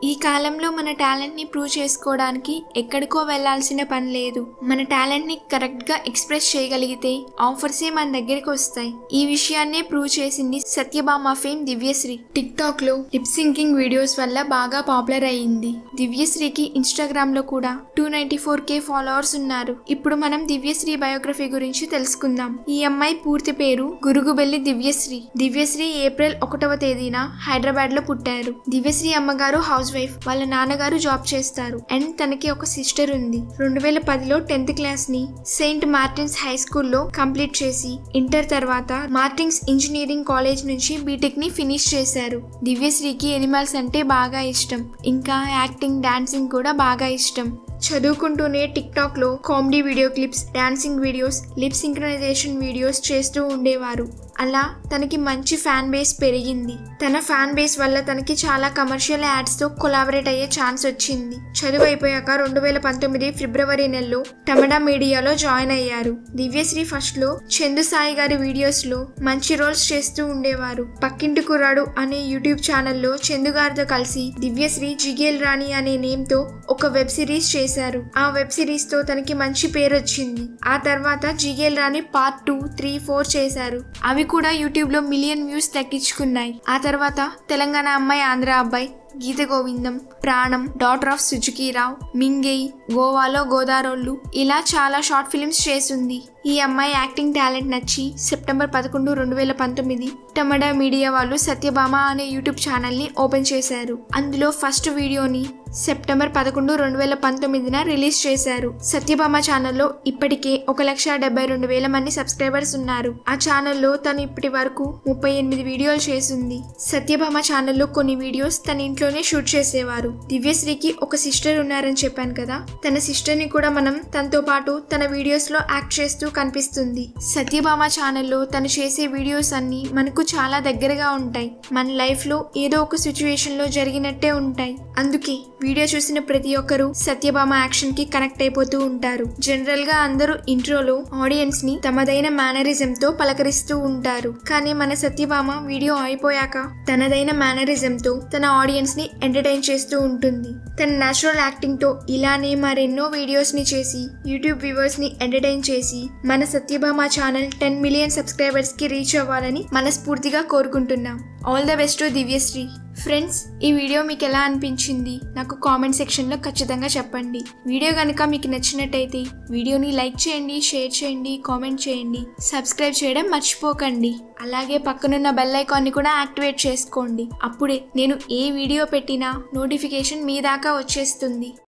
ఈ కాలంలో మన టాలెంట్ ని ప్రూవ్ చేసుకోవడానికి ఎక్కడికో వెళ్లాల్సిన పని లేదు మన టాలెంట్ ని కరెక్ట్ గా ఎక్స్ప్రెస్ చేయగలిగితే ఆఫర్సే మన దగ్గరికి వస్తాయి ఈ విషయాన్నే ప్రూవ్ చేసింది Satyabhama fame Divyasri TikTok లో లిప్ సింకింగ్ వీడియోస్ వల్ల బాగా పాపులర్ అయ్యింది దివ్యశ్రీకి ఇన్స్టాగ్రామ్ లో కూడా two ninety four K followers ఉన్నారు ఇప్పుడు మనం దివ్యశ్రీ బయోగ్రఫీ గురించి తెలుసుకుందాం ఈ అమ్మాయి పూర్తి పేరు గురుగుబెల్లి దివ్యశ్రీ దివ్యశ్రీ ఏప్రిల్ ఒకటవ తేదీన హైదరాబాద్ లో పుట్టారు దివ్యశ్రీ అమ్మగారు హౌస్ వైఫ్ వాళ్ళ నాన్నగారు జాబ్ చేస్తారు అండ్ తనకి ఒక సిస్టర్ ఉంది రెండు వేల పదిలో టెన్త్ క్లాస్ ని సెయింట్ మార్టిన్స్ హై స్కూల్లో కంప్లీట్ చేసి ఇంటర్ తర్వాత మార్టిన్స్ ఇంజనీరింగ్ కాలేజ్ నుంచి బీటెక్ ని ఫినిష్ చేశారు దివ్యశ్రీకి ఎనిమల్స్ అంటే బాగా ఇష్టం ఇంకా యాక్టింగ్ డాన్సింగ్ కూడా బాగా ఇష్టం చదువుకుంటూనే టిక్ టాక్ లో comedy video clips dancing videos lip synchronization videos చేస్తూ ఉండేవారు అలా తనకి మంచి ఫ్యాన్ బేస్ పెరిగింది తన ఫ్యాన్ బేస్ వల్ల తనకి చాలా కమర్షియల్ యాడ్స్ తో కొలాబరేట్ అయ్యే ఛాన్స్ వచ్చింది చదువు అయిపోయాక రెండు వేల పంతొమ్మిది ఫిబ్రవరి నెలలో టమడా మీడియాలో జాయిన్ అయ్యారు దివ్యశ్రీ ఫస్ట్ లో చందు సాయి గారి వీడియోస్ లో మంచి రోల్స్ చేస్తూ ఉండేవారు పక్కింటి కుర్రాడు అనే యూట్యూబ్ ఛానల్లో చందు గారితో కలిసి దివ్యశ్రీ జిగేల్ రాణి అనే నేమ్ తో ఒక వెబ్ సిరీస్ చేశారు ఆ వెబ్ సిరీస్ తో తనకి మంచి పేరు వచ్చింది ఆ తర్వాత Jigel Rani part two three four చేశారు అవి కూడా యూట్యూబ్ లో మిలియన్ వ్యూస్ దక్కించుకున్నాయి ఆ తర్వాత తెలంగాణ అమ్మాయి ఆంధ్ర అబ్బాయి గీత గోవిందం ప్రాణం డాటర్ ఆఫ్ సుజుకీరావు మింగేయి గోవాలో గోదారోళ్ళు ఇలా చాలా షార్ట్ ఫిల్మ్స్ చేసింది ఈ అమ్మాయి యాక్టింగ్ టాలెంట్ నచ్చి సెప్టెంబర్ పదకొండు రెండు వేల పంతొమ్మిది టమడా మీడియా వాళ్ళు సత్యభామ అనే యూట్యూబ్ ఛానల్ ని ఓపెన్ చేశారు అందులో ఫస్ట్ వీడియోని సెప్టెంబర్ పదకొండు రెండు వేల పంతొమ్మిదిన రిలీజ్ చేశారు సత్యభామ ఛానల్లో ఇప్పటికే ఒక లక్ష డెబ్బై రెండు వేల మంది సబ్స్క్రైబర్స్ ఉన్నారు ఆ ఛానల్లో తను ఇప్పటి వరకు ముప్పై ఎనిమిది వీడియోలు చేసింది సత్యభామ ఛానల్లో కొన్ని వీడియోస్ తన ఇంట్లోనే షూట్ చేసేవారు దివ్యశ్రీకి ఒక సిస్టర్ ఉన్నారని చెప్పాను కదా తన సిస్టర్ ని కూడా మనం తనతో పాటు తన వీడియోస్ లో యాక్ట్ చేస్తూ కనిపిస్తుంది సత్యభామ ఛానల్లో తను చేసే వీడియోస్ అన్ని మనకు చాలా దగ్గరగా ఉంటాయి మన లైఫ్ లో ఏదో ఒక సిచ్యువేషన్ లో జరిగినట్టే ఉంటాయి అందుకే వీడియో చూసిన ప్రతి ఒక్కరూ సత్యభామ యాక్షన్ కి కనెక్ట్ అయిపోతూ ఉంటారు జనరల్ గా అందరూ ఇంట్రోలో ఆడియన్స్ ని తమదైన మేనరిజం తో పలకరిస్తూ ఉంటారు కానీ మన సత్యభామ వీడియో అయిపోయాక తనదైన మేనరిజం తో తన ఆడియన్స్ ని ఎంటర్టైన్ చేస్తూ ఉంటుంది తన నేచురల్ యాక్టింగ్ తో ఇలానే మరెన్నో వీడియోస్ ని చేసి యూట్యూబ్ వ్యూవర్స్ ని ఎంటర్టైన్ చేసి మన Satyabhama channel ten million subscribers కి రీచ్ అవ్వాలని మనస్ఫూర్తిగా కోరుకుంటున్నాం all the best to Divyasri friends ఈ వీడియో మీకు ఎలా అనిపించింది నాకు కామెంట్ సెక్షన్లో ఖచ్చితంగా చెప్పండి వీడియో కనుక మీకు నచ్చినట్టయితే వీడియోని లైక్ చేయండి షేర్ చేయండి కామెంట్ చేయండి సబ్స్క్రైబ్ చేయడం మర్చిపోకండి అలాగే పక్కనున్న బెల్ ఐకాన్ని కూడా యాక్టివేట్ చేసుకోండి అప్పుడే నేను ఏ వీడియో పెట్టినా నోటిఫికేషన్ మీ దాకా వచ్చేస్తుంది